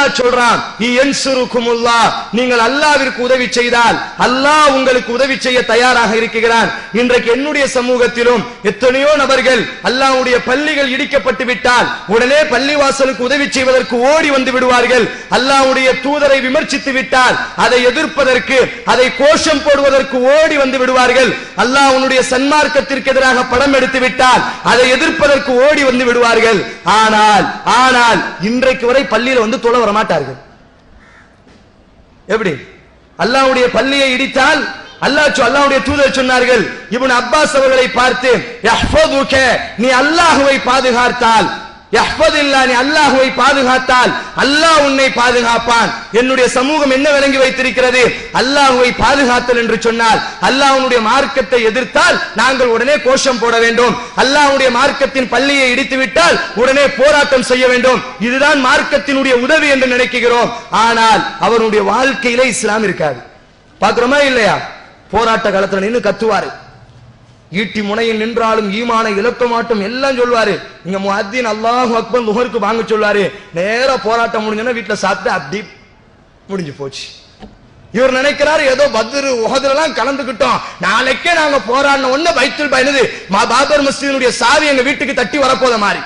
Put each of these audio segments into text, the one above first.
அல்லாஹ் சொல்றான் இயன்சுருக்குமுல்லா நீங்கள் அல்லாஹ்விற்கு உதவி செய்தால் அல்லாஹ் உங்களுக்கு உதவி செய்ய தயாராக இருக்கிறான் இன்றைக்கு என்னுடைய சமூகத்திலும் எத்தனையோ நபர்கள் அல்லாஹ்வுடைய பள்ளிகள் இடிக்கப்பட்டு விட்டால் உடனே பள்ளிவாசலுக்கு உதவி செய்வதற்கு ஓடி வந்து விடுவார்கள் அல்லாஹ்வுடைய தூதரை விமர்சித்து விட்டால் அதை எதிர்ப்பதற்கு அதை கோஷம் போடுவதற்கு ஓடி வந்து விடுவார்கள் அல்லாஹ்வுடைய சன்மார்க்கத்திற்கு எதிராக படம் எடுத்து விட்டால் அதை எதிர்ப்பதற்கு ஓடி வந்து விடுவார்கள் ஆனால் ஆனால் இன்றைக்கு வரை பள்ளியில வந்து தொலை வர மாட்டார்கள் எப்படி அல்லாஹ்வுடைய பள்ளியை இடித்தால் அல்லாஹ் சொ- அல்லாஹ்வுடைய தூதர் சொன்னார்கள் இப்னு அப்பாஸ் அவர்களை பார்த்து யஹ்ஃபதுக நீ அல்லாஹ்வை பாதுகாத்தால் யஹ்ஃபதில்லா நீ அல்லாஹ்வை பாதுகாத்தால் அல்லாஹ் உன்னை பாதுகாப்பான் என்னுடைய சமூகம் என்ன விளங்கி வைத்திருக்கிறது அல்லாஹ்வை பாதுகாத்தல் என்று சொன்னால் அல்லாஹ்வுடைய மார்க்கத்தை எதிர்த்தால் நாங்கள் உடனே கோஷம் போட வேண்டும் அல்லாஹ்வுடைய மார்க்கத்தின் பள்ளியை இடித்து விட்டால் உடனே போராட்டம் செய்ய வேண்டும் இதுதான் மார்க்கத்தினுடைய உதவி என்று நினைக்கிறோம் ஆனால் அவருடைய வாழ்க்கையிலே இஸ்லாம் இருக்காது பார்க்கிறோமா இல்லையா போராட்ட காலத்துல நின்னு கத்துவாரு ஈட்டி முனையில் நின்றாலும் ஈமானை இழக்க மாட்டோம் எல்லாம் சொல்வாரு இங்க முஅத்தின் அல்லாஹ் அக்பர் லுஹருக்கு வாங்க சொல்வாரு நேரா போராட்டம் முடிஞ்சோன்னா வீட்டுல சாப்பிட்டு அப்படி முடிஞ்சு போச்சு இவர் நினைக்கிறாரு ஏதோ பத்ரு உஹதுல எல்லாம் கலந்துக்கிட்டோம் நாளைக்கே நாங்க போராடின ஒண்ணு பைத்துல் பயனது பாபர் மஸ்ஜிதினுடைய சாவி எங்க வீட்டுக்கு தட்டி வரப்போத மாதிரி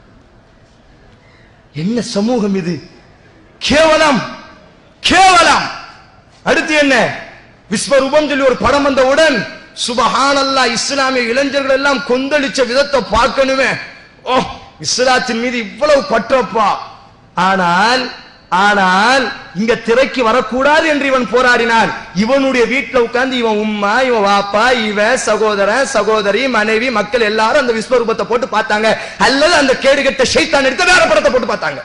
என்ன சமூகம் இது கேவலம் கேவலம் அடுத்து என்ன விஸ்வரூபம் சொல்லி ஒரு படம் வந்தவுடன் சுபஹானல்லா இஸ்லாமிய இளைஞர்கள் எல்லாம் கொந்தளிச்ச விதத்தை பார்க்கணுமே ஓ இஸ்லாத்தின் மீது இவ்வளவு பற்றப்பா ஆனால் ஆனால் இங்க திரைக்கு வரக்கூடாது என்று இவன் போராடினான் இவனுடைய வீட்டுல உட்கார்ந்து இவன் உம்மா இவன் வாப்பா இவன் சகோதரன் சகோதரி மனைவி மக்கள் எல்லாரும் அந்த விஸ்வரூபத்தை போட்டு பார்த்தாங்க அல்லது அந்த கேடுகட்ட ஷைத்தான் எடுத்த வேற படத்தை போட்டு பார்த்தாங்க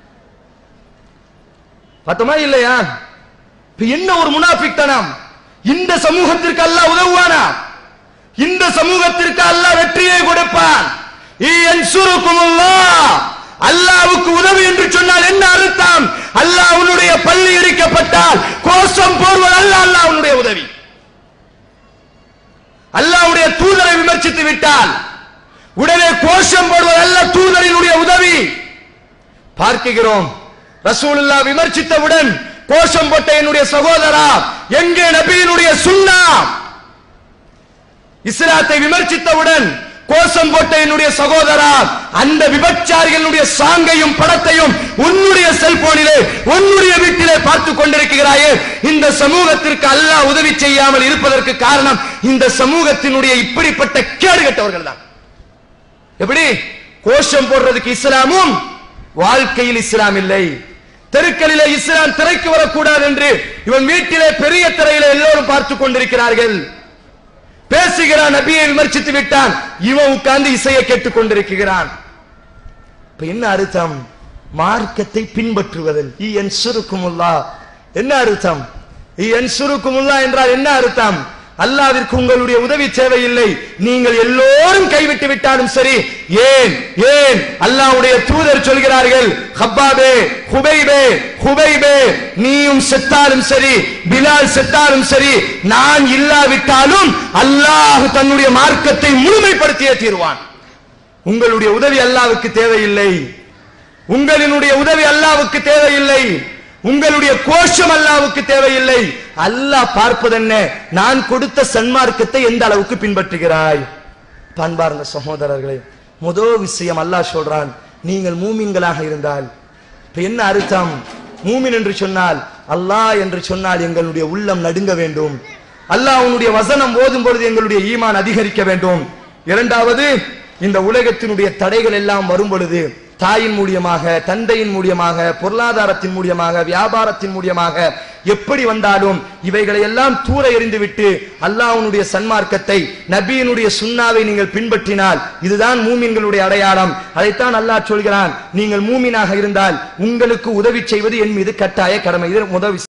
பார்த்தோமா இல்லையா இப்ப என்ன ஒரு முனாஃபிக்தனம் இந்த சமூகத்திற்கு அல்லாஹ் உதவுவானா இந்த சமூகத்திற்கு அல்லாஹ் வெற்றியை கொடுப்பான் இயன்சுருக்குமுல்லாஹ். அல்லாஹ்வுக்கு உதவி என்று சொன்னால் என்ன அர்த்தம் அல்லாஹ் உன்னுடைய பள்ளி இடிக்கப்பட்டால் கோஷம் போடுவது அல்ல அல்லாஹ் உன்னுடைய உதவி அல்லாஹ்வுடைய தூதரை விமர்சித்து விட்டால் உடனே கோஷம் போடுவது அல்ல தூதரினுடைய உதவி பார்க்கிறோம் ரசூலுல்லா விமர்சித்தவுடன் கோஷம் போட்ட என்னுடைய சகோதரா எங்கே நபியினுடைய சுன்னா இஸ்லாத்தை விமர்சித்தவுடன் கோஷம் போட்ட என்னுடைய சகோதரா அந்த விபச்சாரிகளுடைய சாங்கையும் படத்தையும் உன்னுடைய செல்போனிலே உன்னுடைய வீட்டிலே பார்த்து கொண்டிருக்கிறாயே இந்த சமூகத்திற்கு அல்லாஹ் உதவி செய்யாமல் இருப்பதற்கு காரணம் இந்த சமூகத்தினுடைய இப்படிப்பட்ட கேடுகட்டவர்கள் தான் எப்படி கோஷம் போடுறதுக்கு இஸ்லாமும் வாழ்க்கையில் இஸ்லாம் இல்லை தெருக்களிலே இஸ்லாம் திரைக்கு வரக்கூடாது என்று இவன் வீட்டிலே பெரிய திரையில எல்லோரும் பார்த்து கொண்டிருக்கிறார்கள் பேசுகிறான் நபியை விமர்சித்து விட்டான் இவன் உட்கார்ந்து இசையை கேட்டுக் கொண்டிருக்கிறான் இப்ப என்ன அர்த்தம் மார்க்கத்தை பின்பற்றுவதில் இ என் சுருக்குமுல்லா என்ன அர்த்தம் இ என் சுருக்குமுல்லா என்றால் என்ன அர்த்தம் அல்லாவிற்கு உங்களுடைய உதவி தேவையில்லை நீங்கள் எல்லோரும் கைவிட்டு விட்டாலும் சரி ஏன் ஏன் அல்லாஹ்வுடைய தூதர் சொல்கிறார்கள் ஹப்பாபே ஹுபைபே ஹுபைபே நீயும் செத்தாலும் சரி பிலால் செத்தாலும் சரி நான் இல்லாவிட்டாலும் அல்லாஹ் தன்னுடைய மார்க்கத்தை முழுமைப்படுத்தியே தீர்வான் உங்களுடைய உதவி அல்லாவுக்கு தேவையில்லை உங்களினுடைய உதவி அல்லாவுக்கு தேவையில்லை உங்களுடைய கோஷம் அல்லாவுக்கு தேவையில்லை அல்லாஹ் பார்ப்பதென்ன நான் கொடுத்த சன்மார்க்கத்தை எந்த அளவுக்கு பின்பற்றுகிறாய் பண்பார்ந்த சகோதரர்களே முதல் விஷயம் அல்லாஹ் சொல்றான் நீங்கள் மூமின்களாக இருந்தால் இப்ப என்ன அர்த்தம் மூமின் என்று சொன்னால் அல்லாஹ் என்று சொன்னால் எங்களுடைய உள்ளம் நடுங்க வேண்டும் அல்லாஹ் உன்னுடைய வசனம் ஓதும் பொழுது எங்களுடைய ஈமான் அதிகரிக்க வேண்டும் இரண்டாவது இந்த உலகத்தினுடைய தடைகள் எல்லாம் வரும் பொழுது தாயின் மூலியமாக தந்தையின் மூலியமாக பொருளாதாரத்தின் மூலியமாக வியாபாரத்தின் மூலியமாக எப்படி வந்தாலும் இவைகளை எல்லாம் தூர எறிந்துவிட்டு அல்லாஹ்வுடைய சன்மார்க்கத்தை நபியினுடைய சுன்னாவை நீங்கள் பின்பற்றினால் இதுதான் மூமின்களுடைய அடையாளம் அதைத்தான் அல்லாஹ் சொல்கிறான் நீங்கள் மூமினாக இருந்தால் உங்களுக்கு உதவி செய்வது என் மீது கட்டாய கடமை இது முதல் விஷயம்.